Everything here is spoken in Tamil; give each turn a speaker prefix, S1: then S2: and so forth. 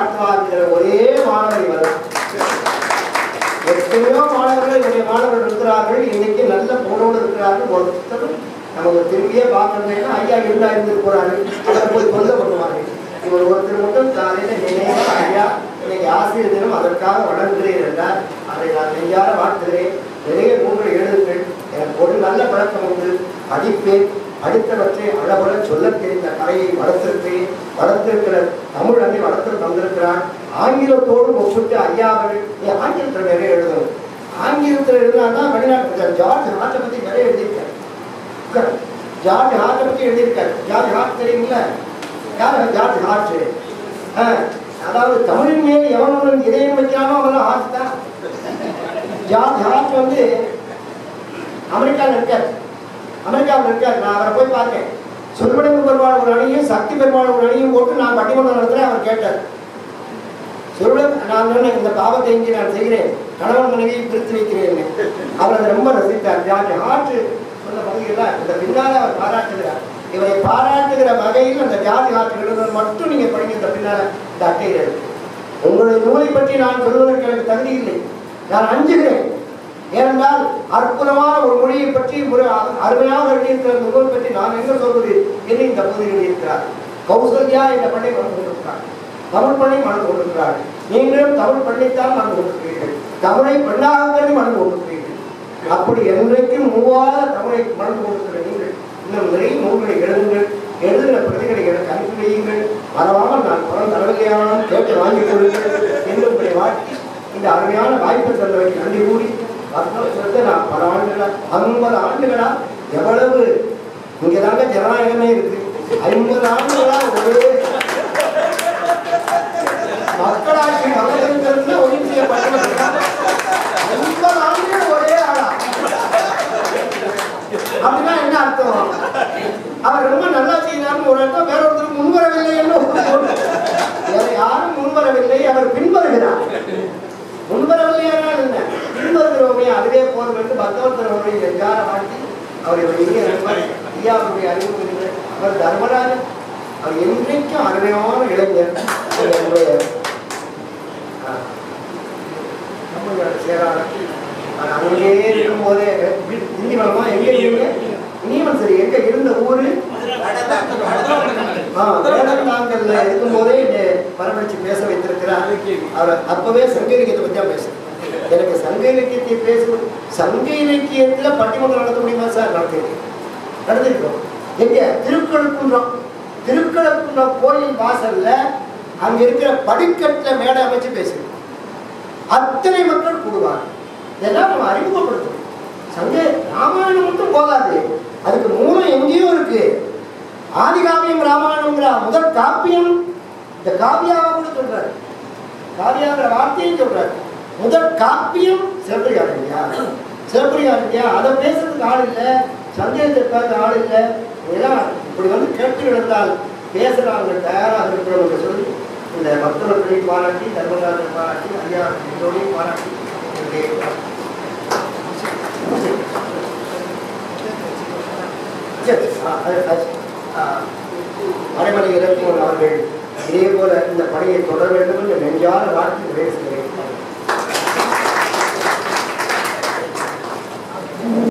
S1: வாழ்த்துவாங்கிற ஒரே மாணவர் இவர் எத்தனையோ மாணவர்கள் என்னுடைய மாணவர்கள் இருக்கிறார்கள் இன்னைக்கு நல்ல போனோடு இருக்கிறார்கள் ஒருத்தரும் நமக்கு திரும்பியே பார்க்கணும்னா ஐயா இருந்தா இருந்து போறாரு அவரை போய் கொல்ல பண்ணுவார்கள் இவர் ஒருத்தர் மட்டும் காலையில நினைவு ஐயா இன்னைக்கு ஆசிரியர் தினம் அதற்காக வழங்குகிறேன் என்றார் அதை நான் நெஞ்சார வாழ்த்துகிறேன் நிறைய நூல்கள் எழுதுங்கள் எனக்கு ஒரு நல்ல பழக்கம் உண்டு படிப்பேன் படித்தவற்றை அளவுல சொல்ல தெரிந்த கலையை வளர்த்திருக்கிறேன் வளர்த்திருக்கிற தமிழ் அன்னை வளர்த்து தந்திருக்கிறான் ஆங்கிலத்தோடு ஒப்பிட்டு ஐயா அவர்கள் நீ ஆங்கிலத்தில் நிறைய எழுதணும் ஆங்கிலத்தில் எழுதினா வெளிநாட்டு ஜார்ஜ் ஹார்ட்டை பற்றி நிறைய எழுதியிருக்காரு உட்காரு. ஜார்ஜ் ஹார்ட்டை பற்றி எழுதியிருக்காரு ஜார்ஜ் ஹார்ட் தெரியுங்களா யார் ஜார்ஜ் ஹார்ட் ஆ, அதாவது தமிழின் மேல் எவனுடன் இதயம் வைக்கிறானோ அவன் ஹார்ட் தான் ஜார்ஜ் ஹார்ட் வந்து அமெரிக்காவில் இருக்கார் அமெரிக்காவில் இருக்கார் நான் அவரை போய் பார்த்தேன் சுப்பிரமணிய பெருமாள் ஒரு அணியும் சக்தி பெருமாள் ஒரு அணியும் போட்டு நான் பட்டிமன்றம் நடத்துகிறேன் அவர் கேட்டார் சுருள நான் சொன்னேன் இந்த பாவத்தை இங்கே நான் செய்கிறேன் கணவன் மனைவியை பிரித்து வைக்கிறேன் அவர் அதை ரொம்ப ரசித்தார் ஜார்ஜ் ஹார்ட் சொன்ன பகுதியில் இந்த பின்னால் அவர் பாராட்டுகிறார் இவரை பாராட்டுகிற வகையில் அந்த ஜாதி ஹார்ட் எழுதுவது மட்டும் நீங்கள் படிங்க இந்த பின்னால் இந்த அட்டையில் இருக்கு உங்களுடைய நூலை பற்றி நான் சொல்வதற்கு எனக்கு தகுதி இல்லை நான் அஞ்சுகிறேன் ஏனென்றால் அற்புதமான ஒரு மொழியை பற்றி ஒரு அ- அருமையாக எழுதியிருக்கிற அந்த நூல் பற்றி நான் என்ன சொல்வது என்று இந்த பகுதியில் எழுதியிருக்கிறார் கௌசல்யா என்ற பண்ணை மறந்து கொண்டிருக்கிறார் தமிழ் பண்ணை மறந்து கொண்டிருக்கிறார் நீங்களும் தமிழ் பண்ணித்தான் மறந்து கொண்டிருக்கிறீர்கள் தமிழை பெண்ணாக கருதி மறந்து கொண்டிருக்கிறீர்கள் அப்படி என்றைக்கும் மூவாத தமிழை மறந்து கொண்டிருக்கிற நீங்கள் இன்னும் நிறைய நூல்களை எழுதுங்கள் எழுதுகிற பிரதிகளை எனக்கு அனுப்பி வையுங்கள் மறவாமல் நான் பணம் தரவில்லையானாலும் கேட்டு வாங்கிக் கொள்ளுங்கள் என்று உங்களை வாழ்த்தி இந்த அருமையான வாய்ப்பை தந்தவைக்கு நன்றி கூறி வர்த்தகத்தை நான் பல ஆண்டுகளா ஐம்பது ஆண்டுகளா எவ்வளவு இங்கே தாங்க ஜனநாயகமே இருக்கு ஐம்பது ஆண்டுகளா ஒரே மக்களாட்சி மகளிருக்கு ஒழுங்கு செய்யப்பட்டது ஐம்பது ஆண்டுகள் ஒரே ஆளா அப்படின்னா என்ன அர்த்தம் அவர் ரொம்ப நல்லா செய்தார்னு ஒரு அர்த்தம் வேற ஒருத்தர் முன்வரவில்லை என்று ஒரு பொருள். வேற யாரும் முன்வரவில்லை அவர் பின்வருகிறார் முன்வரவில்லையானால் என்ன பின்வருகிறோமே அதுவே போதும் என்று பக்தவர்த்தர் அவருடைய நெஞ்சார வாழ்த்தி அவருடைய இனிய நண்பர் ஐயா அவருடைய அறிமுகம் அவர் தர்மராஜன் அவர் என்றைக்கும் அருமையான இளைஞர் அவர் என்னுடைய ஆ, தமிழ்நாடு சேராளர் நான் அங்கேயே இருக்கும்போதே திண்டிவனமா எங்கே இருந்தீங்க இனியவன் சரி எங்க இருந்த ஊரு ஆ, வேடந்தாங்கல்ல இருக்கும்போதே என்னை வரவழைச்சு பேச வைத்திருக்கிறார் அவர் அப்பவே சங்க இலக்கியத்தை பத்தி தான் பேசுறேன் எனக்கு சங்க இலக்கியத்தை பேசுவது சங்க இலக்கியத்துல பட்டிமன்றம் நடத்த முடியுமா சார் நடத்திருக்கேன் நடத்திருக்கோம் எங்க திருக்கழுக்குன்றம் திருக்கழுக்குன்றம் கோயில் வாசல்ல அங்க இருக்கிற படிக்கட்டுல மேடை அமைச்சு பேசுறோம் அத்தனை மக்கள் கூடுவாங்க இதெல்லாம் நம்ம அறிமுகப்படுத்தணும் சங்க ராமாயணம் மட்டும் போதாது அதுக்கு மூலம் எங்கேயோ இருக்கு ஆதிகாவியம் ராமாயணம்ங்கிற முதல் காப்பியம் இந்த காவியாவை கூட சொல்றாரு காவியாங்கிற வார்த்தையும் சொல்றாரு முதல் காப்பியம் சிவபெரியார் இல்லையா சிவபெரியார் இல்லையா அதை பேசுறதுக்கு ஆள் இல்லை சந்தேகத்திற்காக ஆள் இல்லை இதெல்லாம் இப்படி வந்து கேட்டு இருந்தால் பேசுறாங்க தயாராக இருக்கிறவங்க சொல்லி இந்த பக்தர்களையும் பாராட்டி தர்மராஜனை பாராட்டி ஐயா எல்லோரையும் பாராட்டி என்னுடைய சரி, ஆ, அது- அது- ஆ, மறைமலை இலக்கியன் அவர்கள் இதே போல இந்த பணியை தொடர வேண்டும் என்று நெஞ்சார வாழ்த்து பேசுகிறேன்